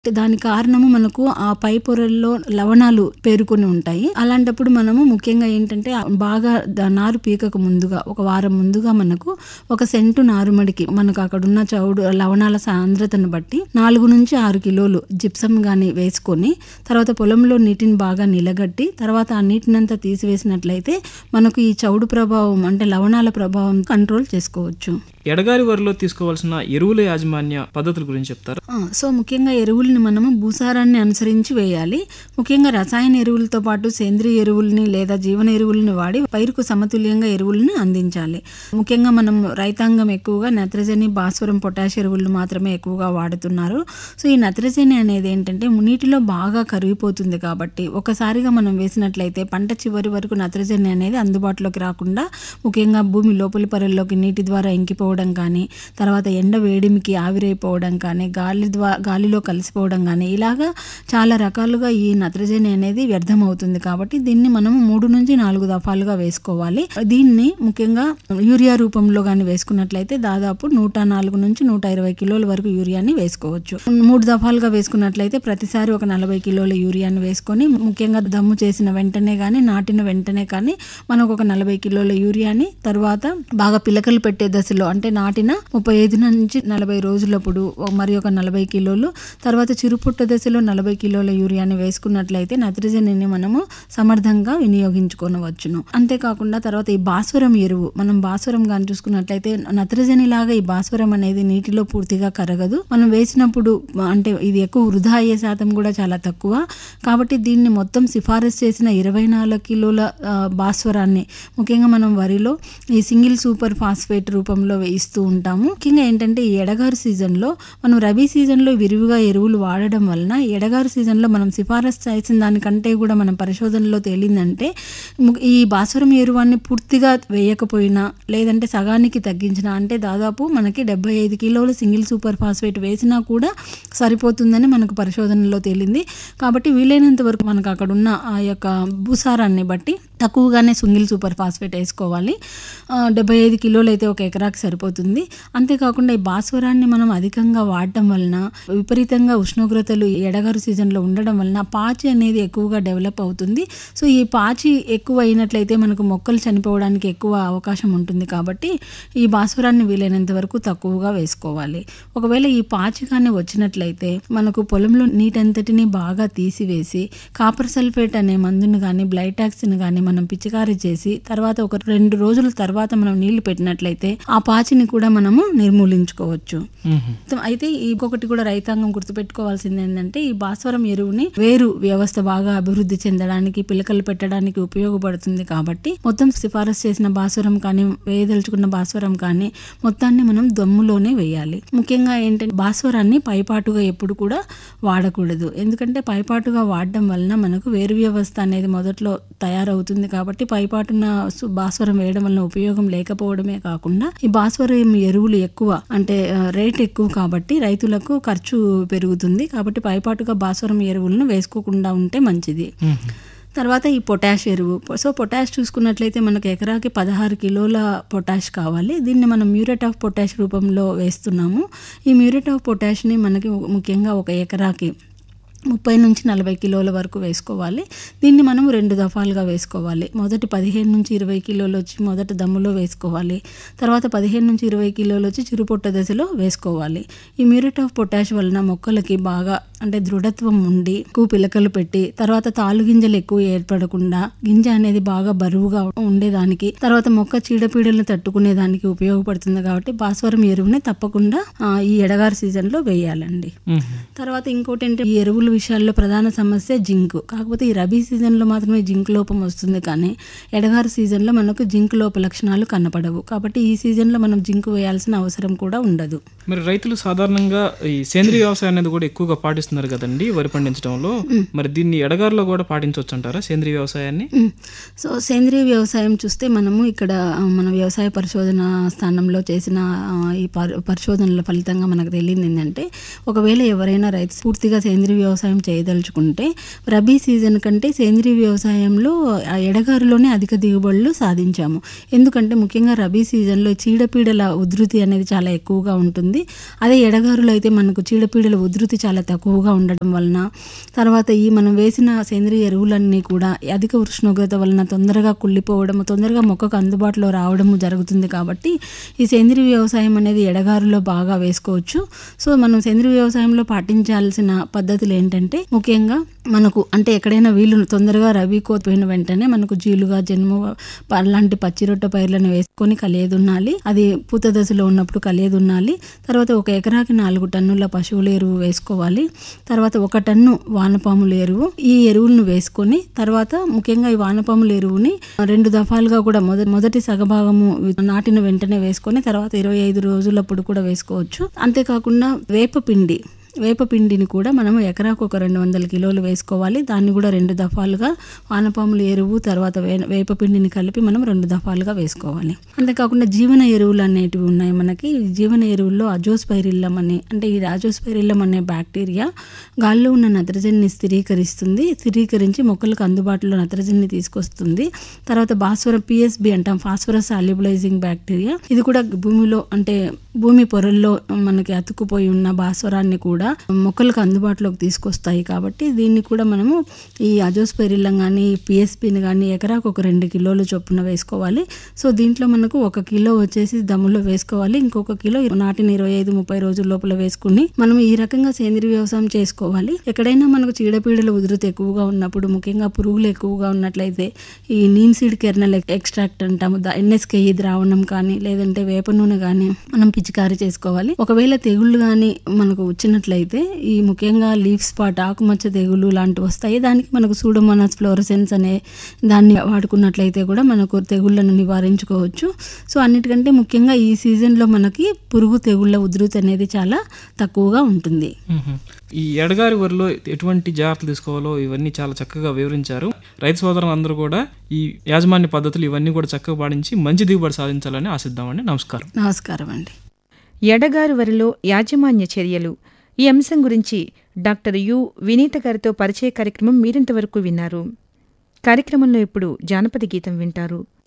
దాని కారణము మనకు ఆ పై పొరల్లో లవణాలు పేరుకొని ఉంటాయి అలాంటప్పుడు మనము ముఖ్యంగా ఏంటంటే ఆ బాగా ద- నారు పీకక ముందుగా ఒక వారం ముందుగా మనకు ఒక సెంటు నారుమడికి మనకు అక్కడ ఉన్న చౌడు లవణాల సాంద్రతను బట్టి నాలుగు నుంచి ఆరు కిలోలు జిప్సం గాని వేసుకొని తర్వాత పొలంలో నీటిని బాగా నిలగట్టి తర్వాత ఆ నీటినంతా తీసివేసినట్లయితే మనకు ఈ చౌడు ప్రభావం అంటే లవణాల ప్రభావం కంట్రోల్ చేసుకోవచ్చు ఎడగారి వరిలో తీసుకోవాల్సిన ఎరువుల యాజమాన్య పద్ధతుల గురించి చెప్తారా ఆ, సో ముఖ్యంగా ఎరువుల్ని మనము భూసారాన్ని అనుసరించి వేయాలి ముఖ్యంగా రసాయన ఎరువులతో పాటు సేంద్రియ ఎరువుల్ని లేదా జీవన ఎరువుల్ని వాడి పైరుకు సమతుల్యంగా ఎరువుల్ని అందించాలి ముఖ్యంగా మనం రైతాంగం ఎక్కువగా నత్రజని భాస్వరం పొటాష్ ఎరువులను మాత్రమే ఎక్కువగా వాడుతున్నారు సో ఈ నత్రజని అనేది ఏంటంటే నీటిలో బాగా కరిగిపోతుంది కాబట్టి ఒకసారిగా మనం వేసినట్లయితే పంట చివరి వరకు నత్రజని అనేది అందుబాటులోకి రాకుండా ముఖ్యంగా భూమి లోపలి పొరల్లోకి నీటి ద్వారా ఇంకిపోవడం కానీ తర్వాత ఎండ వేడిమికి ఆవిరైపోవడం కానీ గాలి ద్వారా గాలిలో కలిసిపోవడం కానీ ఇలాగా చాలా రకాలుగా ఈ నత్రజని అనేది వ్యర్థమవుతుంది కాబట్టి దీన్ని మనం మూడు నుంచి నాలుగు దఫాలుగా వేసుకోవాలి దీన్ని ముఖ్యంగా యూరియా రూపంలో కానీ వేసుకున్నట్లయితే దాదాపు నూట నాలుగు నుంచి నూట ఇరవై కిలోల వరకు యూరియాని వేసుకోవచ్చు మూడు దఫాలుగా వేసుకున్నట్లయితే ప్రతిసారి ఒక నలభై కిలోల యూరియాని వేసుకొని ముఖ్యంగా దమ్ము చేసిన వెంటనే కానీ నాటిన వెంటనే కానీ మనకు ఒక నలభై కిలోల యూరియాని తర్వాత బాగా పిలకలు పెట్టే దశలో అంటే నాటిన ముప్పై ఐదు నుంచి నలభై రోజులప్పుడు మరి ఒక నలభై కిలోలు తర్వాత చిరుపుట్ట దశలో నలభై కిలోల యూరియాని వేసుకున్నట్లయితే నత్రజనిని మనము సమర్థంగా వినియోగించుకోనవచ్చును అంతేకాకుండా తర్వాత ఈ భాస్వరం ఎరువు మనం భాస్వరం కానీ చూసుకున్నట్లయితే నత్రజని లాగా ఈ భాస్వరం అనేది నీటిలో పూర్తిగా కరగదు మనం వేసినప్పుడు అంటే ఇది ఎక్కువ వృధా అయ్యే శాతం కూడా చాలా తక్కువ కాబట్టి దీన్ని మొత్తం సిఫారసు చేసిన ఇరవై నాలుగు కిలోల ఆ, భాస్వరాన్ని ముఖ్యంగా మనం వరిలో ఈ సింగిల్ సూపర్ ఫాస్ఫేట్ రూపంలో వేయిస్తూ ఉంటాము ముఖ్యంగా ఏంటంటే ఈ ఎడగారు సీజన్లో మనం రబీ సీజన్లో విరివిగా ఎరువులు వాడడం వలన ఈ ఎడగారు సీజన్లో మనం సిఫారసు చేసిన దానికంటే కూడా మనం పరిశోధనలో తేలిందంటే ము- ఈ భాస్వరం ఎరువాన్ని పూర్తిగా వేయకపోయినా లేదంటే సగానికి తగ్గించినా అంటే దాదాపు మనకి డెబ్బై ఐదు కిలోలు సింగిల్ సూపర్ ఫాస్ఫేట్ వేసినా కూడా సరిపోతుందని మనకు పరిశోధనలో తేలింది కాబట్టి వీలైనంత వరకు మనకు అక్కడ ఉన్న ఆ యొక్క భూసారాన్ని బట్టి తక్కువగానే సింగిల్ సూపర్ ఫాస్ఫేట్ వేసుకోవాలి ఆ, డెబ్బై ఐదు కిలోలు అయితే ఒక ఎకరాకి సరిపోతుంది అంతేకాకుండా ఈ భాస్వరాన్ని మనం అధికంగా వాడటం వలన విపరీతంగా ఉష్ణోగ్రతలు ఈ ఎడగారు సీజన్లో ఉండడం వలన పాచి అనేది ఎక్కువగా డెవలప్ అవుతుంది సో ఈ పాచి ఎక్కువ అయినట్లయితే మనకు మొక్కలు చనిపోవడానికి ఎక్కువ అవకాశం ఉంటుంది కాబట్టి ఈ భాస్వరాన్ని వీలైనంత వరకు తక్కువగా వేసుకోవాలి ఒకవేళ ఈ పాచి కానీ వచ్చినట్లయితే మనకు పొలంలో నీటంతటిని బాగా తీసివేసి కాపర్ సల్ఫేట్ అనే మందును కానీ బ్లైటాక్స్ని కానీ మనం పిచికారీ చేసి తర్వాత ఒక రెండు రోజుల తర్వాత మనం నీళ్లు పెట్టినట్లయితే ఆ పాచిని కూడా మనము నిర్మూలించుకోవచ్చు మ్మ్. అయితే ఇంకొకటి కూడా రైతాంగం గుర్తుపెట్టుకోవాల్సింది ఏంటంటే ఈ భాస్వరం ఎరువుని వేరు వ్యవస్థ బాగా అభివృద్ధి చెందడానికి పిలకలు పెట్టడానికి ఉపయోగపడుతుంది కాబట్టి మొత్తం సిఫారసు చేసిన భాస్వరం కానీ వేయదలుచుకున్న భాస్వరం కానీ మొత్తాన్ని మనం దమ్ములోనే వేయాలి ముఖ్యంగా ఏంటంటే భాస్వరాన్ని పైపాటుగా ఎప్పుడు కూడా వాడకూడదు ఎందుకంటే పైపాటుగా వాడడం వలన మనకు వేరు వ్యవస్థ అనేది మొదట్లో తయారవుతుంది కాబట్టి పైపాటున సు- భాస్వరం వేయడం వలన ఉపయోగం లేకపోవడమే కాకుండా ఈ భాస్వరం ఎరువులు ఎక్కువ అంటే ఆ, రేట్ ఎక్కువ కాబట్టి రైతులకు ఖర్చు పెరుగుతుంది కాబట్టి పైపాటుగా భాస్వరం ఎరువులను వేసుకోకుండా ఉంటే మంచిది మ్మ్. తర్వాత ఈ పొటాష్ ఎరువు సో పొటాష్ చూసుకున్నట్లయితే మనకు ఎకరాకి పదహారు కిలోల పొటాష్ కావాలి దీన్ని మనం మ్యూరేట్ ఆఫ్ పొటాష్ రూపంలో వేస్తున్నాము ఈ మ్యూరేట్ ఆఫ్ పొటాష్ని మనకి ముఖ్యంగా ఒక ఎకరాకి ముప్పై నుంచి నలభై కిలోల వరకు వేసుకోవాలి దీన్ని మనం రెండు దఫాలుగా వేసుకోవాలి మొదటి పదిహేను నుంచి ఇరవై కిలోలు వచ్చి మొదటి దమ్ములో వేసుకోవాలి తర్వాత పదిహేను నుంచి ఇరవై కిలోలు వచ్చి చిరుపొట్ట దశలో వేసుకోవాలి ఈ మ్యూరేట్ ఆఫ్ పొటాష్ వలన మొక్కలకి బాగా అంటే దృఢత్వం ఉండి ఎక్కువ పిలకలు పెట్టి తర్వాత తాలు గింజలు ఎక్కువ ఏర్పడకుండా గింజ అనేది బాగా బరువుగా ఉండేదానికి తర్వాత మొక్క చీడపీడలను తట్టుకునే దానికి ఉపయోగపడుతుంది కాబట్టి భాస్వరం ఎరువుని తప్పకుండా ఆ, ఈ ఎడగారు సీజన్లో వేయాలండి మ్మ్. తర్వాత ఇంకోటి ఏంటి ఈ ఎరువుల విషయాల్లో ప్రధాన సమస్య జింక్ కాకపోతే ఈ రబీ సీజన్లో మాత్రమే జింక్ లోపం వస్తుంది కానీ ఎడగారు సీజన్లో మనకు జింక్ లోప లక్షణాలు కనపడవు కాబట్టి ఈ సీజన్లో మనం జింక్ వేయాల్సిన అవసరం కూడా ఉండదు మరి రైతులు సాధారణంగా ఈ సేంద్రీయ వ్యవసాయం అనేది కూడా ఎక్కువగా పాటిస్తున్నారు కదండి వరి పండించడంలో మరి దీన్ని ఎడగారిలో కూడా పాటించవచ్చు అంటారా సేంద్రీయ వ్యవసాయాన్ని మ్మ్. సో సేంద్రీయ వ్యవసాయం చూస్తే మనము ఇక్కడ ఆ, మన వ్యవసాయ పరిశోధన స్థానంలో చేసిన ఆ, ఈ పరి- పరిశోధనల ఫలితంగా మనకు తెలియదు ఏంటంటే ఒకవేళ ఎవరైనా రైతు పూర్తిగా సేంద్రీయ వ్యవసాయం వ్యవసాయం చేయదలుచుకుంటే రబీ సీజన్ కంటే సేంద్రీయ వ్యవసాయంలో ఆ ఎడగారులోనే అధిక దిగుబడులు సాధించాము ఎందుకంటే ముఖ్యంగా రబీ సీజన్లో చీడపీడల ఉధృతి అనేది చాలా ఎక్కువగా ఉంటుంది అదే ఎడగారులో అయితే మనకు చీడపీడల ఉధృతి చాలా తక్కువగా ఉండడం వలన తర్వాత ఈ మనం వేసిన సేంద్రియ ఎరువులన్నీ కూడా అధిక ఉష్ణోగ్రత వలన తొందరగా కుళ్ళిపోవడము తొందరగా మొక్కకు అందుబాటులో రావడము జరుగుతుంది కాబట్టి ఈ సేంద్రియ వ్యవసాయం అనేది ఎడగారులో బాగా వేసుకోవచ్చు సో మనం సేంద్రియ వ్యవసాయంలో పాటించాల్సిన పద్ధతులు ఏంటంటే ముఖ్యంగా మనకు అంటే ఎక్కడైనా వీళ్ళు తొందరగా రవి కోతపోయిన వెంటనే మనకు జీలుగా జన్ము అలాంటి పచ్చి రొట్టె పైర్లను వేసుకొని కలియదున్నాలి అది పూత దశలో ఉన్నప్పుడు కలియదున్నాలి తర్వాత ఒక ఎకరాకి నాలుగు టన్నుల పశువుల ఎరువు వేసుకోవాలి తర్వాత ఒక టన్ను వానపాముల ఎరువు ఈ ఎరువులను వేసుకొని తర్వాత ముఖ్యంగా ఈ వానపాముల ఎరువుని రెండు దఫాలుగా కూడా మొద మొదటి సగభాగము నాటిన వెంటనే వేసుకొని తర్వాత ఇరవై ఐదు రోజులప్పుడు కూడా వేసుకోవచ్చు అంతేకాకుండా వేపపిండి వేపపిండిని కూడా మనం ఎకరాకు ఒక రెండు వందల కిలోలు వేసుకోవాలి దాన్ని కూడా రెండు దఫాలుగా వానపాముల ఎరువు తర్వాత వే వేపపిండిని కలిపి మనం రెండు దఫాలుగా వేసుకోవాలి అంతేకాకుండా జీవన ఎరువులు అనేటివి ఉన్నాయి మనకి ఈ జీవన ఎరువుల్లో అజోస్పైరిల్లం అని అంటే ఈ అజోస్పైరిల్లం అనే బ్యాక్టీరియా గాల్లో ఉన్న నత్రజనిని స్థిరీకరిస్తుంది స్థిరీకరించి మొక్కలకు అందుబాటులో నత్రజనిని తీసుకొస్తుంది తర్వాత భాస్వరం పిఎస్బి అంటాం ఫాస్ఫరస్ సాల్యుబలైజింగ్ బ్యాక్టీరియా ఇది కూడా భూమిలో అంటే భూమి పొరల్లో మనకి అతుక్కుపోయి ఉన్న భాస్వరాన్ని కూడా మొక్కలకు అందుబాటులోకి తీసుకొస్తాయి కాబట్టి దీన్ని కూడా మనము ఈ అజోస్పెరిల్లం కానీ పిఎస్పిని కానీ ఎకరాకు ఒక రెండు కిలోలు చొప్పున వేసుకోవాలి సో దీంట్లో మనకు ఒక కిలో వచ్చేసి దమ్ములో వేసుకోవాలి ఇంకొక కిలో నాటిన ఇరవై ఐదు ముప్పై రోజుల లోపల వేసుకుని మనం ఈ రకంగా సేంద్రీయ వ్యవసాయం చేసుకోవాలి ఎక్కడైనా మనకు చీడపీడల ఉధృతి ఎక్కువగా ఉన్నప్పుడు ముఖ్యంగా పురుగులు ఎక్కువగా ఉన్నట్లయితే ఈ నీమ్ సీడ్ కెర్నల్ ఎక్స్ట్రాక్ట్ అంటాము ఎన్ఎస్కేఈ ద్రావణం కానీ లేదంటే వేప నూనె కానీ మనం పిచికారీ చేసుకోవాలి ఒకవేళ తెగుళ్ళు కానీ మనకు వచ్చినట్లయితే ఈ ముఖ్యంగా లీఫ్ స్పాట్ ఆకుమచ్చ తెగులు లాంటివి వస్తాయి దానికి మనకు సూడోమోనాస్ ఫ్లోరసెన్స్ అనే దాన్ని వాడుకున్నట్లయితే కూడా మనకు తెగుళ్లను నివారించుకోవచ్చు సో అన్నిటికంటే ముఖ్యంగా ఈ సీజన్లో మనకి పురుగు తెగుళ్ళ ఉధృతి అనేది చాలా తక్కువగా ఉంటుంది మ్మ్. ఈ ఎడగారి వరిలో ఎటువంటి జాగ్రత్తలు తీసుకోవాలో ఇవన్నీ చాలా చక్కగా వివరించారు రైతు సోదరులు అందరూ కూడా ఈ యాజమాన్య పద్ధతులు ఇవన్నీ కూడా చక్కగా పాటించి మంచి దిగుబడి సాధించాలని ఆశిద్దామండి నమస్కారం నమస్కారం అండి ఎడగారు వరిలో యాజమాన్య చర్యలు ఈ అంశం గురించి డాక్టర్ యు వినీత గారితో పరిచయ కార్యక్రమం మీరింతవరకు విన్నారు కార్యక్రమంలో ఇప్పుడు జానపద గీతం వింటారు